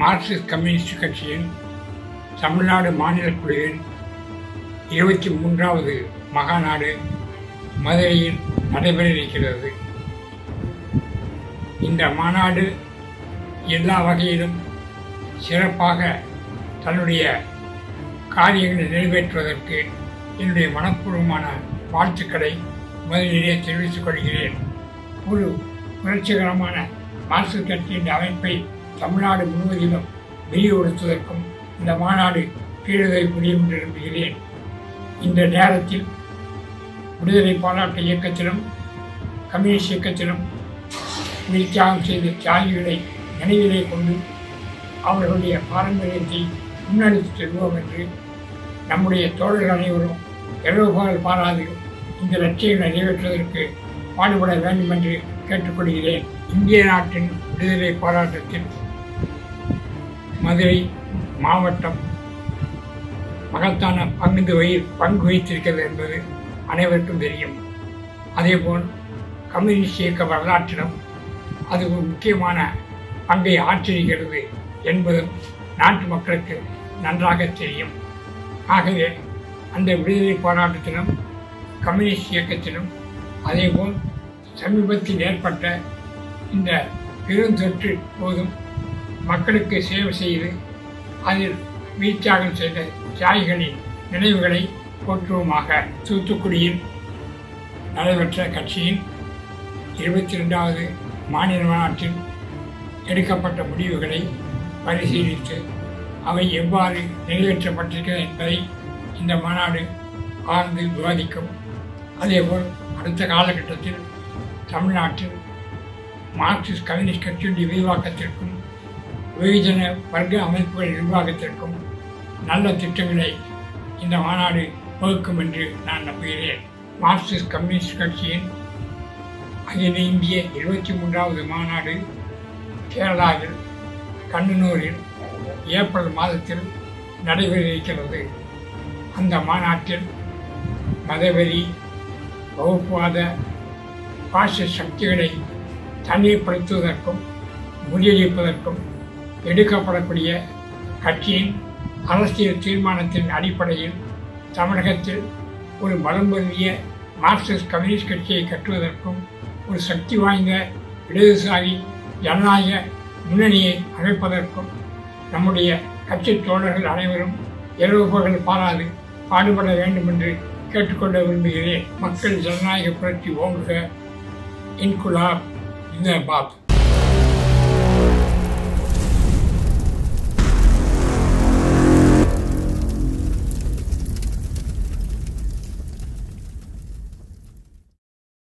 Marxist communist கட்சியின் தமிழ்நாடு மாநில குழுவின் இருபத்தி மூன்றாவது மகாநாடு மதுரையில் நடைபெற இருக்கிறது இந்த மாநாடு எல்லா வகையிலும் சிறப்பாக தன்னுடைய காரியங்களை நிறைவேற்றுவதற்கு என்னுடைய மனப்பூர்வமான வாழ்த்துக்களை முதலிலே தெரிவித்துக் கொள்கிறேன் ஒரு புரட்சிகரமான மார்க்சிஸ்ட் கட்சியின் அமைப்பை தமிழ்நாடு முழுவதிலும் விரிவுபடுத்துவதற்கும் இந்த மாநாடு கீழுதவி புரியும் என்று நம்புகிறேன் இந்த நேரத்தில் விடுதலை போராட்ட இயக்கத்திலும் கம்யூனிஸ்ட் இயக்கத்திலும் உயிர்த்தியாகம் செய்த தியாகிகளை நினைவிலே கொண்டு அவர்களுடைய பாரம்பரியத்தை முன்னெடுத்து செல்வோம் என்று நம்முடைய தோழர்கள் அனைவரும் இரவுபால் பாராது இந்த லட்சியங்களை நிறைவேற்றுவதற்கு பாடுபட வேண்டும் என்று கேட்டுக்கொள்கிறேன் இந்திய நாட்டின் விடுதலை போராட்டத்தில் மதுரை மாவட்டம் மகத்தான பங்கு வகி பங்கு வகித்திருக்கிறது என்பது அனைவருக்கும் தெரியும் அதேபோல் கம்யூனிஸ்ட் இயக்க வரலாற்றிலும் அது ஒரு முக்கியமான பங்கை ஆற்றிருக்கிறது என்பதும் நாட்டு மக்களுக்கு நன்றாக தெரியும் ஆகவே அந்த விடுதலை போராட்டத்திலும் கம்யூனிஸ்ட் இயக்கத்திலும் அதேபோல் சமீபத்தில் ஏற்பட்ட இந்த பெருந்தொற்று போதும் மக்களுக்கு சேவை செய்து அதில் வீச்சாகம் செய்த தியாகிகளின் நினைவுகளை போற்றுவோமாக தூத்துக்குடியில் நடைபெற்ற கட்சியின் இருபத்தி ரெண்டாவது மாநில மாநாட்டில் எடுக்கப்பட்ட முடிவுகளை பரிசீலித்து அவை எவ்வாறு நிறைவேற்றப்பட்டிருக்கிறது என்பதை இந்த மாநாடு ஆழ்ந்து விவாதிக்கும் அதேபோல் அடுத்த காலகட்டத்தில் தமிழ்நாட்டில் மார்க்சிஸ்ட் கம்யூனிஸ்ட் கட்சியுடைய விரிவாக்கத்திற்கும் வெகுஜன வர்க்க அமைப்புகள் நிர்வாகத்திற்கும் நல்ல திட்டங்களை இந்த மாநாடு வகுக்கும் என்று நான் நம்புகிறேன் மார்க்சிஸ்ட் கம்யூனிஸ்ட் கட்சியின் அகில இந்திய இருபத்தி மூன்றாவது மாநாடு கேரளாவில் கண்ணனூரில் ஏப்ரல் மாதத்தில் நடைபெற இருக்கிறது அந்த மாநாட்டில் மதவெறி வகுப்புவாத பாச சக்திகளை தனிமைப்படுத்துவதற்கும் முறியடிப்பதற்கும் எடுக்கப்படக்கூடிய கட்சியின் அரசியல் தீர்மானத்தின் அடிப்படையில் தமிழகத்தில் ஒரு பலம் பொருந்திய மார்க்சிஸ்ட் கம்யூனிஸ்ட் கட்சியை கட்டுவதற்கும் ஒரு சக்தி வாய்ந்த இடதுசாரி ஜனநாயக முன்னணியை அமைப்பதற்கும் நம்முடைய கட்சி தோழர்கள் அனைவரும் இரவு பகல் பாராது பாடுபட வேண்டும் என்று கேட்டுக்கொள்ள விரும்புகிறேன் மக்கள் ஜனநாயக புரட்சி ஓங்குக இன்குலாப் ஜிந்தாபாத்